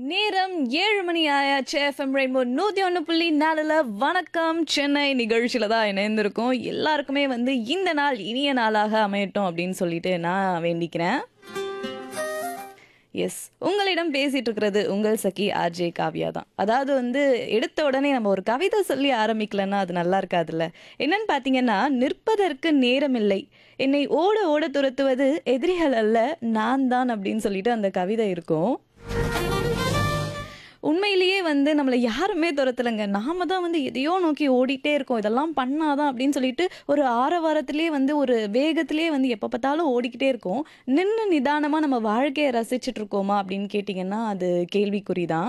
நேரம் ஏழு மணி ஆயாச்சு எஃப்எம் ரெயின்போ நூற்றி ஒன்று புள்ளி நாலில் வணக்கம் சென்னை நிகழ்ச்சியில் தான் இணைந்திருக்கோம் எல்லாருக்குமே வந்து இந்த நாள் இனிய நாளாக அமையட்டும் அப்படின்னு சொல்லிட்டு நான் வேண்டிக்கிறேன் எஸ் உங்களிடம் பேசிட்டு இருக்கிறது உங்கள் சகி ஆர்ஜே காவ்யா தான் அதாவது வந்து எடுத்த உடனே நம்ம ஒரு கவிதை சொல்லி ஆரம்பிக்கலன்னா அது நல்லா இருக்காதுல்ல என்னன்னு பார்த்தீங்கன்னா நிற்பதற்கு நேரமில்லை என்னை ஓட ஓட துரத்துவது எதிரிகள் அல்ல நான் தான் அப்படின்னு சொல்லிட்டு அந்த கவிதை இருக்கும் உண்மையிலேயே வந்து நம்மளை யாருமே துரத்தலைங்க நாம தான் வந்து எதையோ நோக்கி ஓடிட்டே இருக்கோம் இதெல்லாம் பண்ணாதான் அப்படின்னு சொல்லிட்டு ஒரு ஆற வாரத்திலே வந்து ஒரு வேகத்திலே வந்து எப்போ பார்த்தாலும் ஓடிக்கிட்டே இருக்கோம் நின்று நிதானமாக நம்ம வாழ்க்கையை ரசிச்சுட்டு இருக்கோமா அப்படின்னு கேட்டிங்கன்னா அது கேள்விக்குறி தான்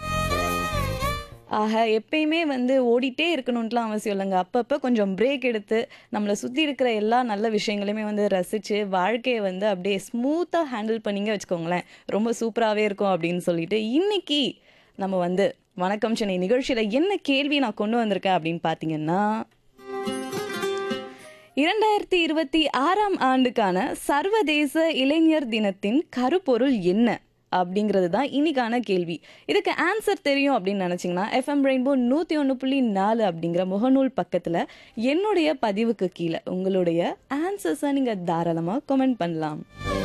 ஆக எப்பயுமே வந்து ஓடிட்டே இருக்கணுன்ட்டுலாம் அவசியம் இல்லைங்க அப்பப்போ கொஞ்சம் பிரேக் எடுத்து நம்மளை சுற்றி இருக்கிற எல்லா நல்ல விஷயங்களையுமே வந்து ரசித்து வாழ்க்கையை வந்து அப்படியே ஸ்மூத்தாக ஹேண்டில் பண்ணிங்க வச்சுக்கோங்களேன் ரொம்ப சூப்பராகவே இருக்கும் அப்படின்னு சொல்லிட்டு இன்னைக்கு நம்ம வந்து வணக்கம் சென்னை நிகழ்ச்சியில் என்ன கேள்வி நான் கொண்டு வந்திருக்கேன் அப்படின்னு பார்த்தீங்கன்னா இரண்டாயிரத்தி இருபத்தி ஆறாம் ஆண்டுக்கான சர்வதேச இளைஞர் தினத்தின் கருப்பொருள் என்ன அப்படிங்கிறது தான் இன்னைக்கான கேள்வி இதுக்கு ஆன்சர் தெரியும் அப்படின்னு நினச்சிங்கன்னா எஃப்எம் ரெயின்போ நூற்றி ஒன்று புள்ளி நாலு அப்படிங்கிற முகநூல் பக்கத்தில் என்னுடைய பதிவுக்கு கீழே உங்களுடைய ஆன்சர்ஸை நீங்கள் தாராளமாக கமெண்ட் பண்ணலாம்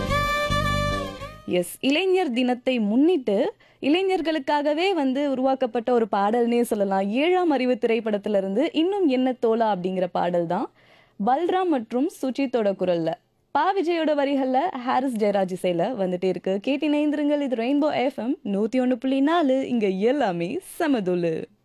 எஸ் இளைஞர் தினத்தை முன்னிட்டு இளைஞர்களுக்காகவே வந்து உருவாக்கப்பட்ட ஒரு பாடல்னே சொல்லலாம் ஏழாம் அறிவு திரைப்படத்திலிருந்து இன்னும் என்ன தோலா அப்படிங்கிற பாடல் தான் பல்ராம் மற்றும் சுஜித்தோட குரல்ல பா விஜயோட வரிகள்ல ஹாரிஸ் ஜெயராஜ் இசையில வந்துட்டே இருக்கு கேட்டினைந்திருங்கள் இது ரெயின்போ எஃப்எம் நூத்தி ஒன்று புள்ளி நாலு இங்க எல்லாமே சமதுலு